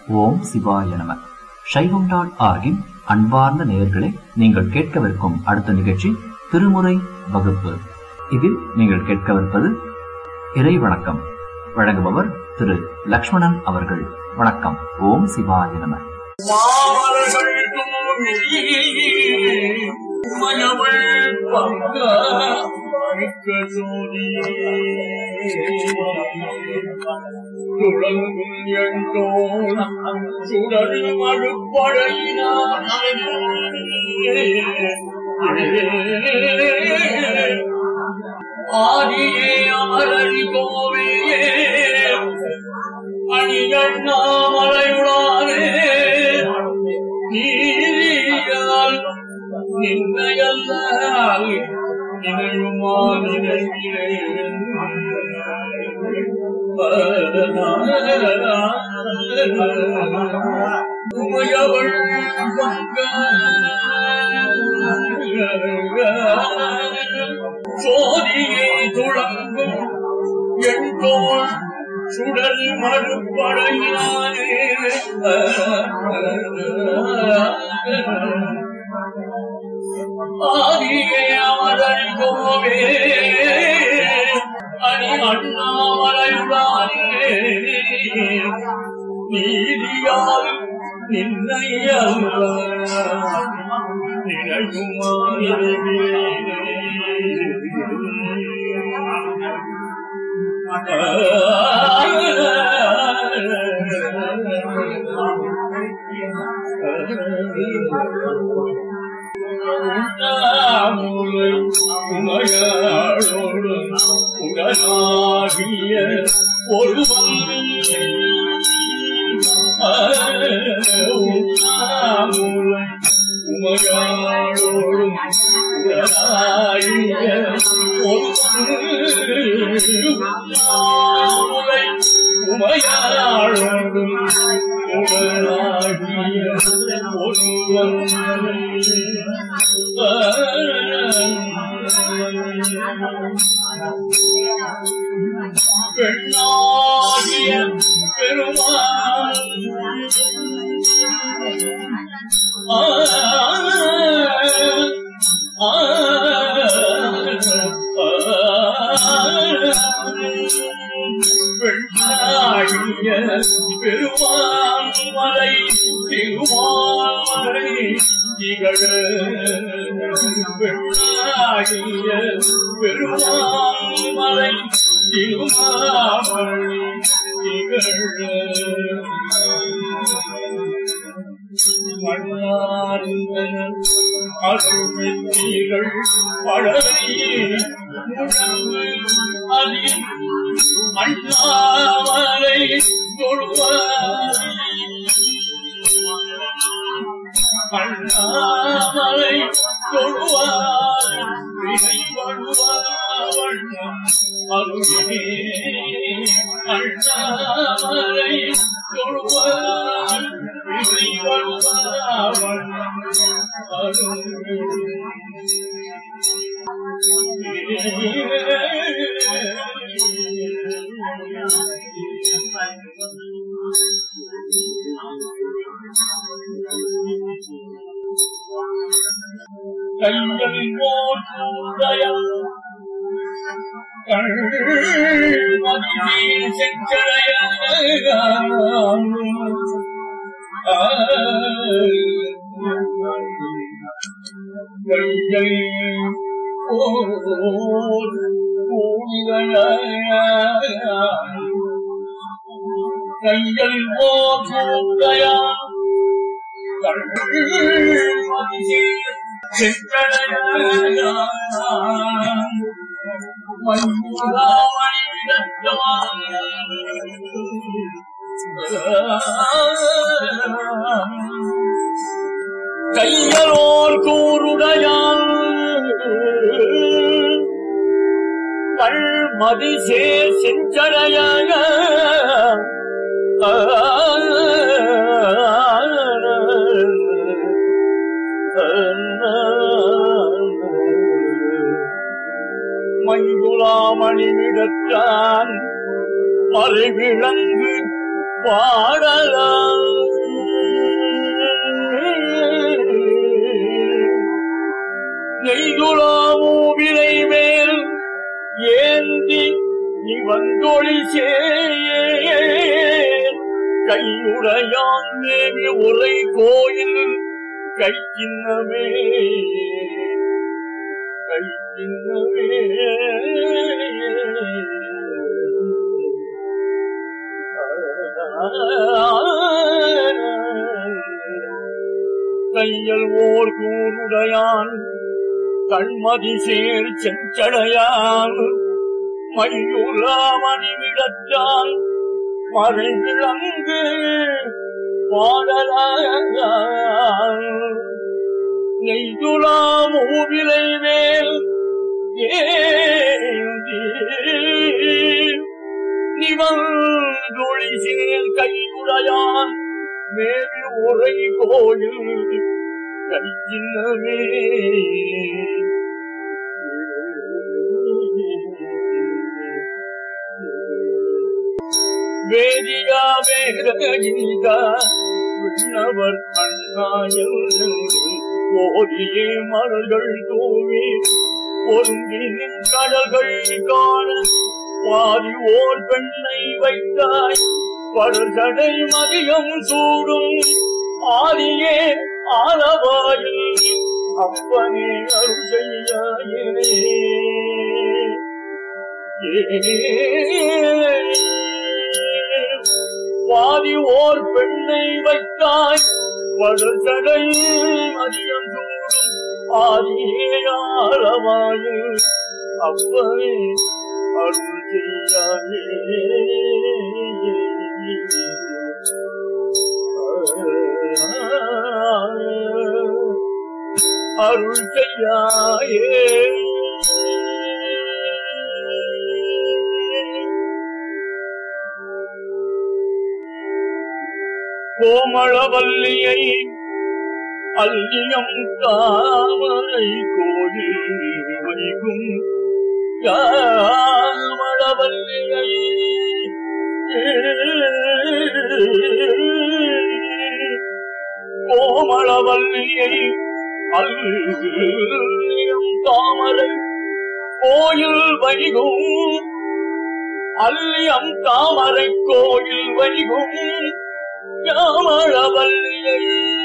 ஓம் சிவாய நம சைவம் டாட் ஆர்கின் அன்பார்ந்த நேயர்களே நீங்கள் கேட்கவிருக்கும் அடுத்த நிகழ்ச்சி திருமுறை வகுப்பு இதில் நீங்கள் கேட்கவிருப்பது இறை வணக்கம் வழங்குபவர் திரு லக்ஷ்மணன் அவர்கள் வணக்கம் ஓம் சிவாய நம மாமலர்கள் தூவி மயவள் பங்க மிக்க சோதியே துளங்கும் எண்டோன் சுடர் ஆதியே அமரடி கோவையே அணியண்ணாமலையுளானே நீதியால் நின்னையல்லால் நினைவுமா நினைவிலே உமையவள் பங்க சோதியை துளங்கும் எண்கோள் சுடல் மறுபடையானே ஆதியே அமரல் கோவே அணி அண்ணாமலையுடானே நீதியால் நின்னையல்ல நினைவுமா உண்ணாமுலை உமையாளோடு உடனாகிய ஒருவன் உண்ணாமுலை உமையாளோடு உடனாகிய ஒருவன் உண்ணாமுலை உமையாளோடு உடனாகிய ஒருவன் பெண்ணாகிய பெருமான் ஆ ஆ பெண்ணாகிய பெருமான் மலை திருமாலை திகழ பெண்ணாகிய பெருமான் மலை திருமாமலை திகழ மண்ணார்ந்தன அருள்கள் பழமையே முழங்கு அதில் அண்ணாமலை தொழுவார் அண்ணாமலை தொழுவார் வினை வழுவார் அருளே அண்ணாமலை தொழுவார் வினை வழுவார் கையில் போற்றுதயம் கண்மதி செஞ்சடைய கையில் கையில் போற்றுதயா கண்மதி கையலோர் கூருடையான் கண்மதி சேர் செஞ்சடையாக மஞ்சுளாமணி விடத்தான் மறைவிளங்கு பாடலாம் கையுடையான் மேவி உரை கோயில் கை சின்னமே கை சின்னமே கையல் ஓர் கூருடையான் கண்மதி சேர் செஞ்சடையான் மையுலாமணி விடத்தான் மறை விளங்கு பாடலான் நெய்துலா மூவிலை வேல் ஏந்தி நிவந்தொழி சேர் கையுடையான் மேவி உரை கோயில் கைச்சின்னமே வேதியா வேதகீதா விண்ணவர் அண்ணாயல் ஓதியே மலர்கள் தூவி பொருந்தி நின் கடல்கள் காண பாதி ஓர் பெண்ணை வைத்தாய் படுதடை மதியம் சூடும் ஆதியே ஆலவாயில் அப்பனே அருள் செய்யாயே வாதி ஓர் பெண்ணை வைத்தாய் படுதடை மதியம் சூடும் ஆதியாரவாயில் அப்பனே அருள் செய்யாயே அருள் செய்யாயே கோமளவல்லியை அல்லியம் தாமரை கோயில் வைகும் யாமளவல்லியை கோமளவல்லியை அல்லியம் தாமரை கோயில் வைகும் அல்லியம் தாமரை கோயில் வைகும் யாமளவல்லியை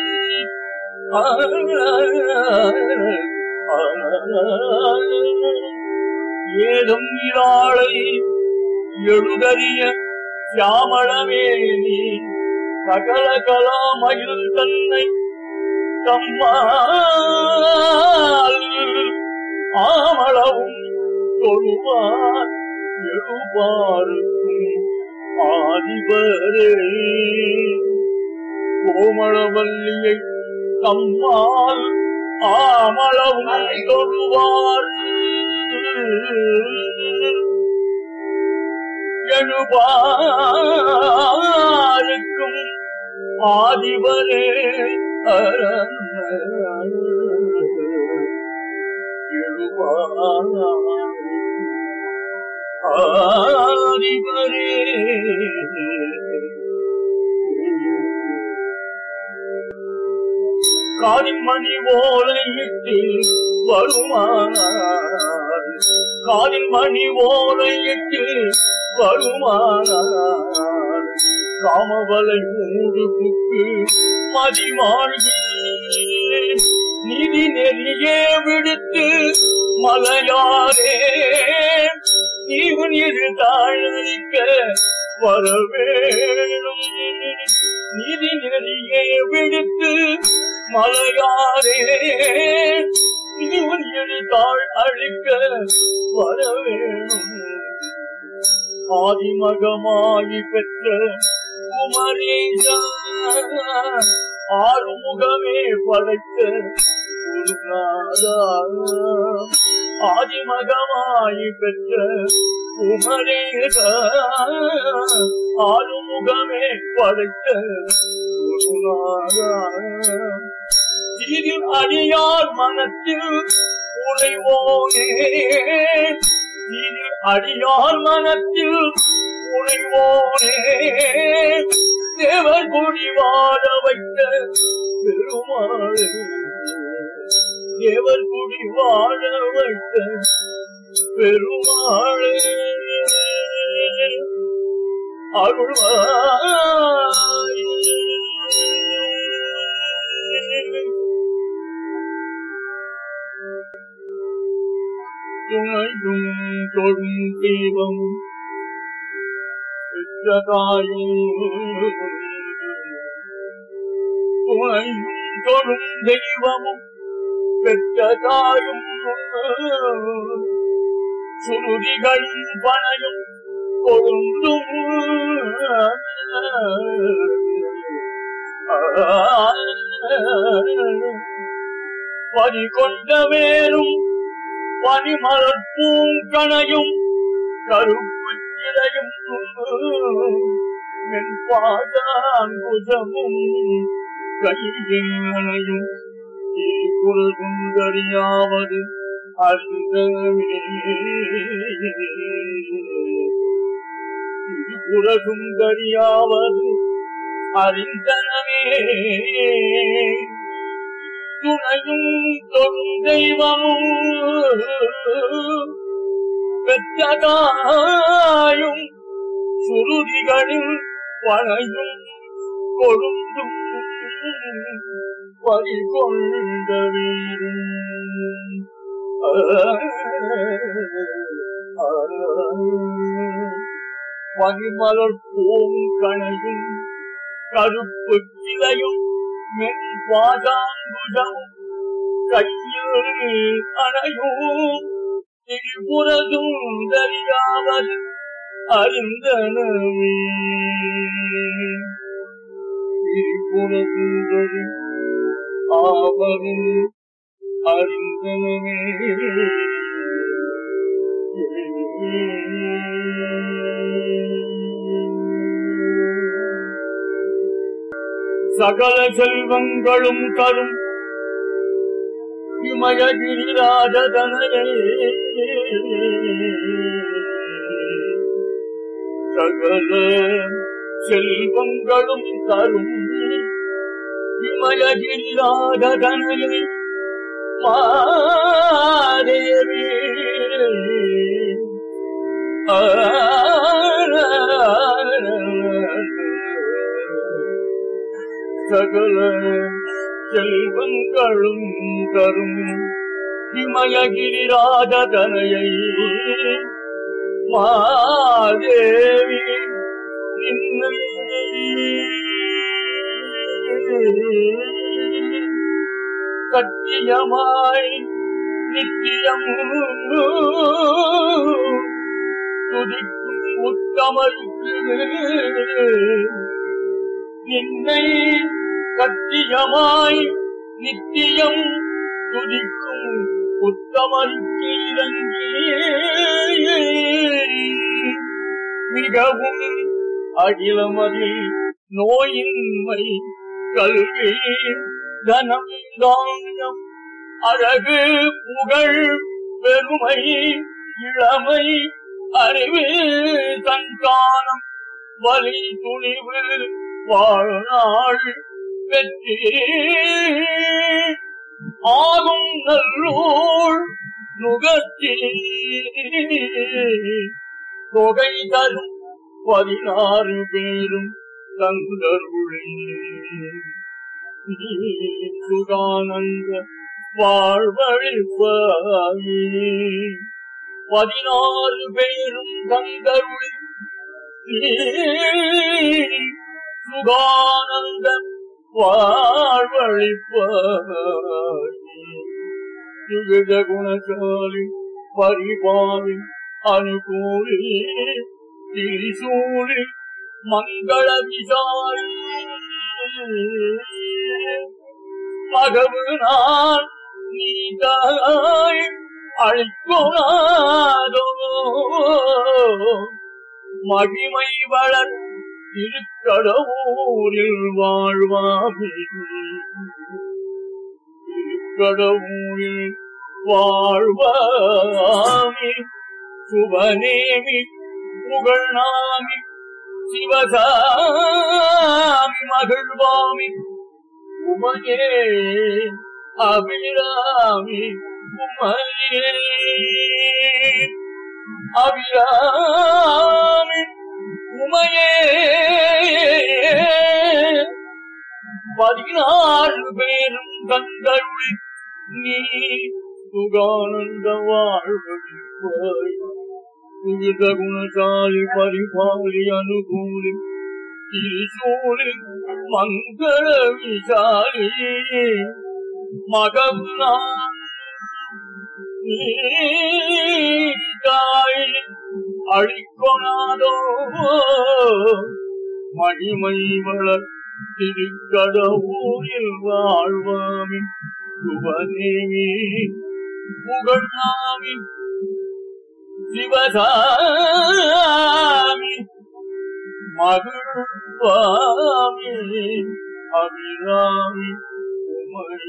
ஏதும் இராளை எழுதறிய சியாமளமேனி சகல கலாமயில் தன்னை தம்மால் ஆமளவும் தொழுவார் எழுபாருக்கும் ஆதிபரே கோமளவல்லியை தம்மால் ஆமளவும் தொழுவார் எழுபாருக்கும் ஆதிபரே ஆதிபரே காலிமணி ஓலையிட்டு வருமானார் காலில் மணி ஓலையிட்டு வருமானார் காமவலை மூடு புக்கு மதிமாழ்கி நிதி நெறியே விடுத்து மலையாரே இவன் இரு தாழ்க்க வரவேணும் நிதி நெறியே விடுத்து மலையாரே இவன் இரு தாழ் அழிக்க வரவேணும் ஆதிமகமாகி பெற்ற குமரேசா ஆறுமுகமே படைத்த குருநாதா ஆதிமகமாகி பெற்ற குமரேசா ஆறுமுகமே படைத்த குருநாதா தீரில் அடியார் மனத்தில் உழைவோனே தீரில் அடியார் மனத்தில் உழைவோனே தேவர் குடி வாழ வைத்த பெருமாள் தேவர் குடி வாழ வைத்த பெருமாள் அருள்வாய் துணையும் தொழும் தெய்வம் பெற்றதாயும் துணையும் தொழும் தெய்வமும் பெற்றதாயும் சுருதிகளும் பனையும் பொருந்தும் பறி கொண்ட வேரும் பனிமலர் பூங்கணையும் கருப்பு இலையும் என் பாதாங்குதமும் கையில் அணையும் குரல் குந்தறியாவது அறிந்தமே குரகுந்தறியாவது அறிந்தனமே துணையும் தொழும் தெய்வமும் பெற்றதாயும் சுருதிகளில் பனையும் கொழுந்தும் பறிகொண்ட வீரும் பனிமலர் பூங்கணையும் கருப்பு கிளையும் மென் பாதாங்குதம் கையில் அணையும் திரிபுரதும் தெரியாமல் அறிந்தனவே திரிபுரதும் ஆவரும் அறிந்தனவே சகல செல்வங்களும் தரும் இமயகிரிராஜதனையே சகல செல்வங்களும் தரும் இமயகிரிராஜதனையை மாதேவி சகல செல்வங்களும் தரும் இமயகிரிராஜதனையை மாதேவி கட்டியமாய் நித்தியம் துதிக்கும் உத்தமருக்கு நின்னை கத்தியமாய் நித்தியம் துதிக்கும் உத்தமருக்கு இறங்கி மிகவும் அகிலமதில் நோயின்மை கல்வி தனம் தானம் அழகு புகழ் பெருமை இளமை அறிவு சந்தானம் வலி துணிவு வாழ்நாள் வெற்றி ஆகும் நல்லூர் நுகர்ச்சி தொகை தரும் பதினாறு பேரும் தந்தருளே சுகானந்த வாழ்வழிப்பாயே பதினாறு பேரும் தந்தருளி சுகானந்த வாழ்வழிப்பாயே சுகித குணசாலி பரிபாலி அனுகூலி திரிசூலி மங்கள விசாரி மகவு நான் நீதாய் அழிக்கொணாதோ மகிமை வளர் திருக்கடவுரில் வாழ்வாமே திருக்கடவுரில் வாழ்வாமே சுபநேமி புகழ்நாமி சிவசாமி மகிழ்வாமி உமையே அபிராமி உமையே அபிராமி உமையே பதினாறு பேரும் தந்தருள் நீ சுகானந்த வாழ்வழிப்பாய் விவித குணசாலி பரிபாலி அனுகூலி திரிசூலி மங்கள விசாலி மகனாம் நீதாய் அழிக்கொணாதோ மணிமை வளர் திருக்கடவுரில் வாழ்வாமி சுபநேமி புகழாமி சிவசாமி மகிழ்வாமி அபிராமி உமை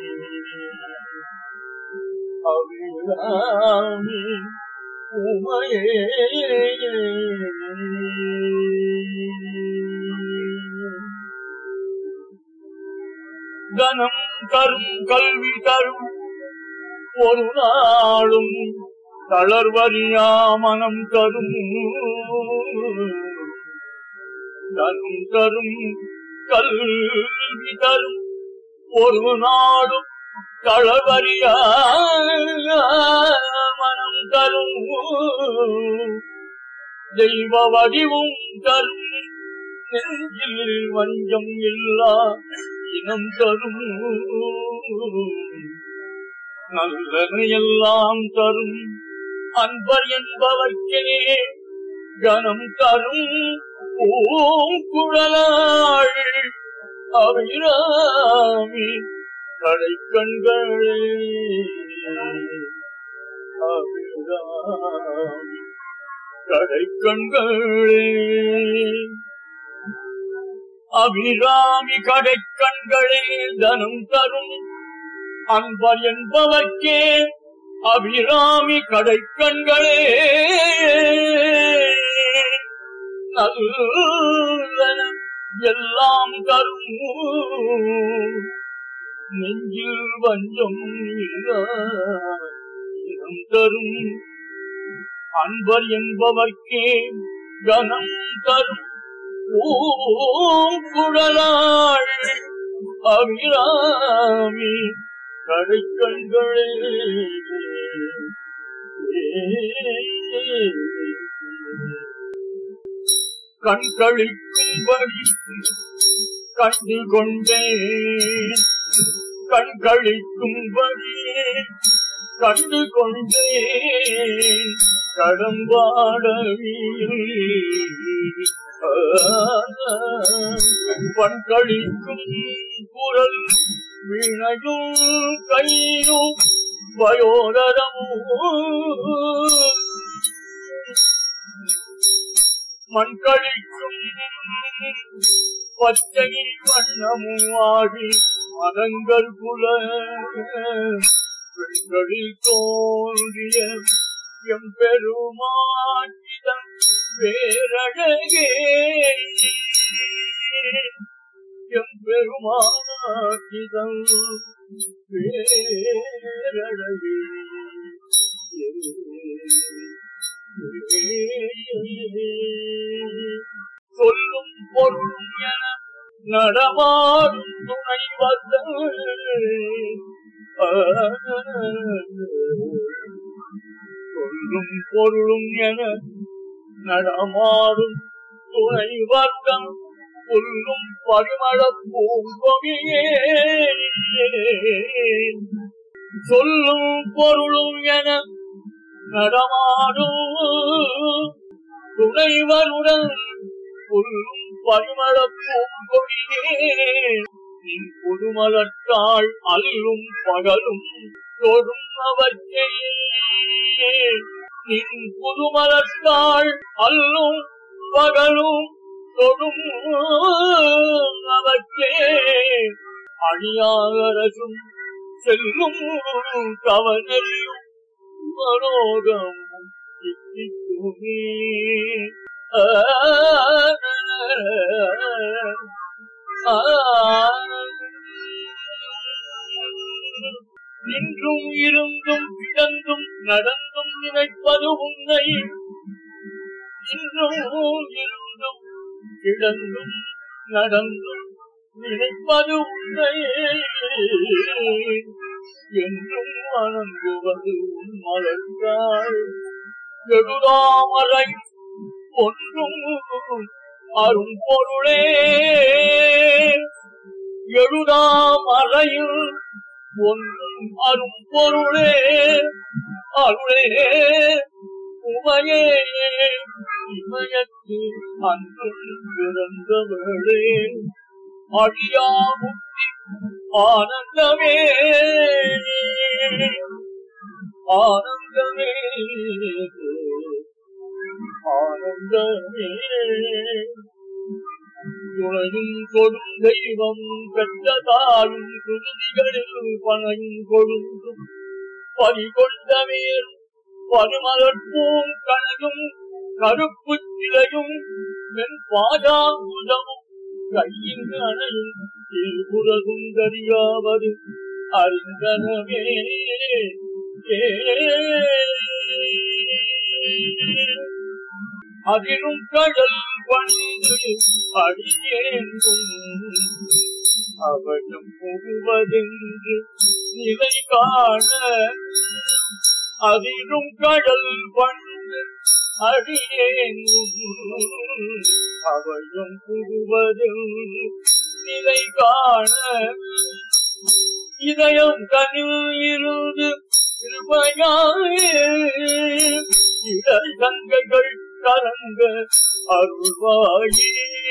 அபிராமி உமையே தனம் தரும் கல்வி தரும் ஒரு நாளும் தளர்வறியா மனம் தரும் தரும் தரும் கல்வி தரும் ஒரு நாளும் தளர்வறியா மனம் தரும் தெய்வ வடிவும் தரும் நெஞ்சில் வஞ்சம் இல்லா இனம் தரும் நல்லதையெல்லாம் தரும் அன்பர் என்பவர்க்கே கனம் தரும் பூங்குழலாள் அபிராமி கடைக்கண்களே அபிராமி கடைக்கண்களே அபிராமி கடைக்கண்களே தனம் தரும் அன்பர் என்பவர்க்கே அபிராமி கடைக்கண்களே நல்லன எல்லாம் தரும் நெஞ்சில் வஞ்சம் இல்லா இனம் தரும் அன்பர் என்பவர்க்கே கனம் தரும் பூங்குழலாள் அபிராமி கடைக்கண்களே கண்களிக்கும்படி கண்டு கொண்டேன் கண்களிக்கும்படி கண்டு கொண்டேன் கடம்பாடவியில் பண்களிக்கும் குரல் வீணையும் கையும் வயோதரமும் மண்களிக்கும் பச்சை வண்ணமும் ஆகி மதங்கள் புல பெண்களில் தோன்றிய எம் பெருமானிதம் பேரழகே எம் பெருமானிதம் பேரழகே சொல்லும் பொருளும் என நடமாடும் துணை வந்த சொல்லும் பொருளும் என நடமாடும் துணை வர்க்கம் புல்லும் பரிமள பூங்கொடியே சொல்லும் பொருளும் என நடமாடும் துணைவருடன் புல்லும் பரிமள பூங்கொடியே நின் புதுமலத்தாள் அல்லும் பகலும் தொடும் அவற்றை நின் புதுமலத்தாள் அல்லும் பகலும் தொடும் அவற்றை அணியாரசும் செல்லும் கவனையும் மனோகம் சித்திக்குமே நின்றும் இருந்தும் கிடந்தும் நடந்தும் நினைப்பது உன்னை இன்றும் இருந்தும் கிடந்தும் நடந்தும் நினைப்பது உன்னையே என்றும் வணங்குவது உன் மலர்ந்தாள் எழுதாமலை ஒன்றும் அரும் பொருளே எழுதாமலையில் ஒன்றும் அரும் பொருளே அருளே உமையே இமயத்து அன்றும் பிறந்தவளே அழியா முக்தி ஆனந்தமே ஆனந்தமே ஆனந்தமே துணையும் கொடும் தெய்வம் பெற்றதாயும் குருதிகளில் பனையும் கொழுந்தும் பறிகொண்டமேல் பருமலர்பூம் கனையும் கருப்பு சிலையும் மென் பாதாங்குதமும் கையின் அணையும் திருபுறகும் தெரியாவது அறிந்தனவே அதிலும் கடல் வந்து அடியேங்கும் அவனும் முழுவதென்று நிலை காண அதிலும் கடல் வந்து அடியேங்கும் அவளும் முழுவதென்று நிலை காண இதயம் கனில் இருந்து இருமையாயே இடை கங்கைகள் கலங்க அருள்வாயே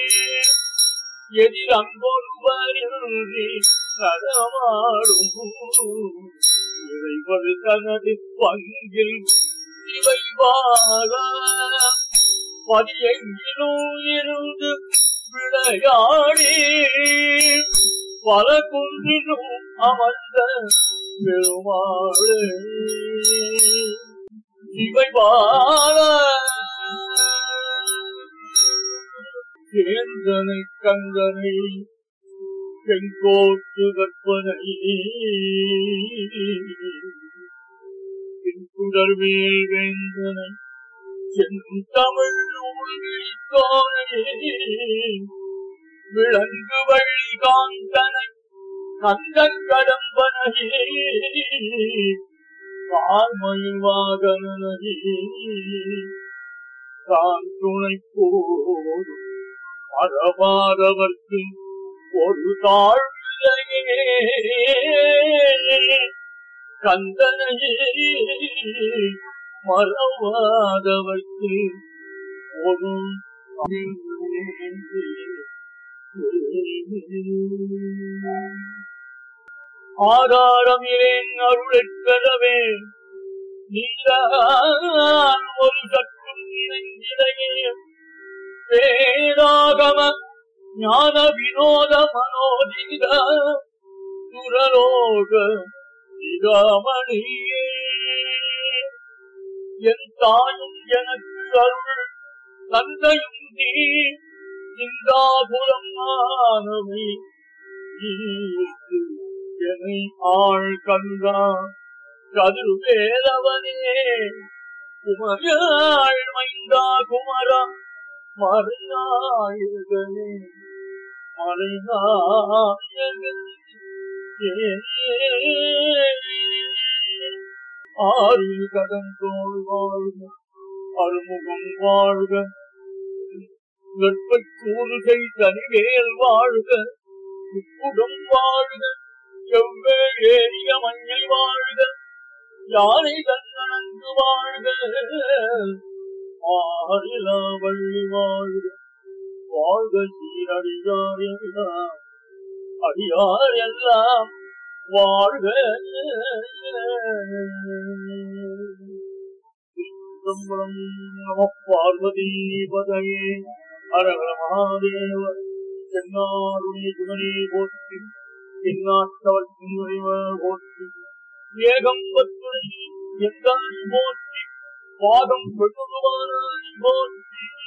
எதிரங்கொருவரின்றி நடமாடும் இறைவர் தனது பங்கில் இவை வாழ பதியெங்கிலும் இருந்து விளையாடி பல குன்றிலும் அமர்ந்த பெருமாளே இவை வாழ சேந்தனை கங்கனை செங்கோட்டு கற்பனை பின்குடர் மேல் வேந்தனை செந்தமிழ் உள்விழித்தோனை விளங்கு வழி காந்தனை கந்தன் கடம்பனை கார்மயில் வாகனனை தான் துணை போதும் மறவாதவர்க்கு ஒரு தாழ்வில்லையே கந்தனையே மறவாதவர்க்கு ஒரு ஆதாரம் இரேன் அருளைப் பெறவே நீதான் ஒரு சற்றும் நெஞ்சிலையே வேதாகம ஞான வினோத மனோதித சுரலோக சிகாமணியே என் தாயும் எனக்கு அருள் தந்தையும் நீ சிந்தாபுரம் ஆனவை என்னை ஆள் கந்தா கதிர்வேலவனே குமராள் மைந்தா குமரா மறைநாயகனே மறைநாயகனே ஆறில் கடந்தோள் வாழ்க அருமுகம் வாழ்க வெப்பச் கூறுகை தனிவேல் வாழ்க உப்புடம் வாழ்க செவ்வேழிய மஞ்சள் வாழ்க யானை தன்னணங்கு வாழ்க ஆறிலா வள்ளி வாழ்க வாழ்க சீரடியார் எல்லாம் அடியார் எல்லாம் வாழ்க சிதம்பரம் நம பார்வதி பதையே அரகர மகாதேவ தென்னாருடைய துணை போற்றி தென்னாட்டவர் துணைவ போற்றி ஏகம் பத்துணை எந்தாய் போற்றி பாகம் பெற்றுவானாய் போற்றி